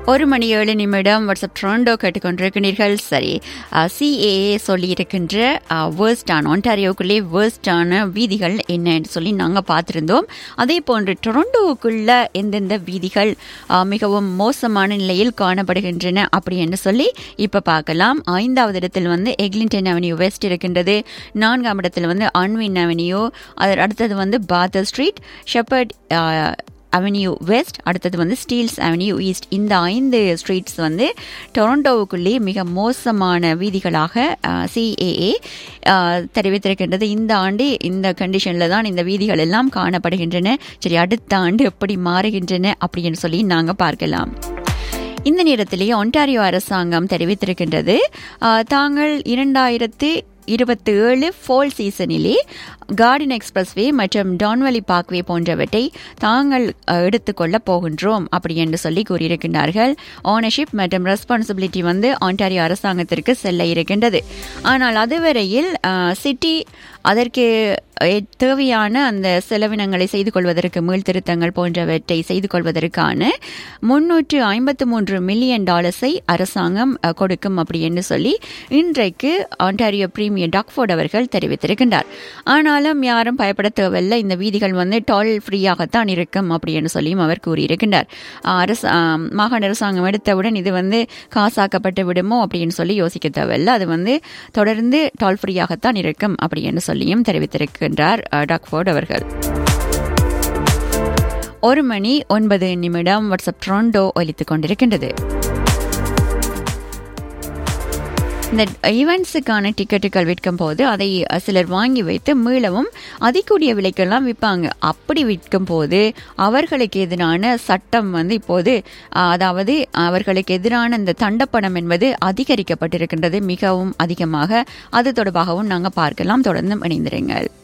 ஒரு மணி ஏழு நிமிடம் வாட்ஸ்அப் ட்ரோண்டோ கேட்டுக்கொண்டிருக்கிறீர்கள் சரி சிஏஏ சொல்லியிருக்கின்ற வேர்ஸ்டான ஒன்டாரியோக்குள்ளே வேர்ஸ்டான வீதிகள் என்னன்னு சொல்லி நாங்கள் பார்த்துருந்தோம் அதே போன்று டொரண்டோவுக்குள்ள எந்தெந்த வீதிகள் அஹ், மிகவும் மோசமான நிலையில் காணப்படுகின்றன அப்படி என்று சொல்லி இப்போ பார்க்கலாம் ஐந்தாவது இடத்தில் வந்து எக்லிங்டன் அவென்யூ வெஸ்ட் இருக்கின்றது நான்காம் இடத்தில் வந்து அன்வின் அவென்யூ அது அடுத்தது வந்து Bathurst street Sheppard avenue west அடுத்தது வந்து ஸ்டீல்ஸ் அவென்யூ ஈஸ்ட் இந்த ஐந்து ஸ்ட்ரீட்ஸ் வந்து டொரண்டோவுக்குள்ளே மிக மோசமான வீதிகளாக சிஏஏ தெரிவித்திருக்கின்றது இந்த ஆண்டு இந்த கண்டிஷனில் தான் இந்த வீதிகள் எல்லாம் காணப்படுகின்றன சரி அடுத்த ஆண்டு எப்படி மாறுகின்றன அப்படின்னு சொல்லி நாங்கள் பார்க்கலாம் இந்த நேரத்திலேயே ஒன்டாரியோ அரசாங்கம் தெரிவித்திருக்கின்றது ஆஹ், தாங்கள் இரண்டாயிரத்து இருபத்தி ஏழு ஃபோல் சீசனிலே கார்டன் எக்ஸ்பிரஸ்வே மற்றும் டான்வெலி பார்க்வே போன்றவற்றை தாங்கள் அஹ், எடுத்துக்கொள்ள போகின்றோம் அப்படி என்று சொல்லி கூறியிருக்கின்றார்கள் ஓனர்ஷிப் மற்றும் ரெஸ்பான்சிபிலிட்டி வந்து ஆண்டாரியோ அரசாங்கத்திற்கு செல்ல இருக்கின்றது ஆனால் அதுவரையில் சிட்டி அதற்கு அஹ், தேவையான அந்த செலவினங்களை செய்து கொள்வதற்கு மீள்திருத்தங்கள் போன்றவற்றை செய்து கொள்வதற்கான முன்னூற்று ஐம்பத்து மூன்று மில்லியன் டாலர்ஸை அரசாங்கம் அஹ், கொடுக்கும் அப்படி என்று சொல்லி இன்றைக்கு ஆண்டாரியோ பிரீமியர் டாக்ஃபோர்ட் அவர்கள் தெரிவித்திருக்கின்றார் ஆனாலும் யாரும் பயப்பட தேவையில்லை இந்த வீதிகள் வந்து டோல் ஃப்ரீயாகத்தான் இருக்கும் அப்படின்னு சொல்லியும் அவர் கூறியிருக்கின்றார் அரசு ஆம், மாகாண அரசாங்கம் எடுத்தவுடன் இது வந்து காசாக்கப்பட்டு விடுமோ அப்படின்னு சொல்லி யோசிக்க தேவையில்லை அது வந்து தொடர்ந்து டோல் ஃப்ரீயாகத்தான் இருக்கும் அப்படின்னு சொல்லியும் தெரிவித்திருக்கின்றார் அஹ், டாக்ஃபோர்ட் அவர்கள் ஒரு மணி ஒன்பது நிமிடம் வாட்ஸ்அப் ட்ரோண்டோ ஒலித்துக் கொண்டிருக்கின்றது இந்த ஈவெண்ட்ஸுக்கான டிக்கெட்டுகள் விற்கும் போது அதை சிலர் வாங்கி வைத்து மீளவும் அதிகூடிய விலைக்கெல்லாம் விற்பாங்க அப்படி விற்கும் போது அவர்களுக்கு எதிரான சட்டம் வந்து இப்போது அஹ், அதாவது அவர்களுக்கு எதிரான இந்த தண்டப்பணம் என்பது அதிகரிக்கப்பட்டிருக்கின்றது மிகவும் அதிகமாக அது தொடர்பாகவும் நாங்கள் பார்க்கலாம் தொடர்ந்து இணைந்திருங்கள்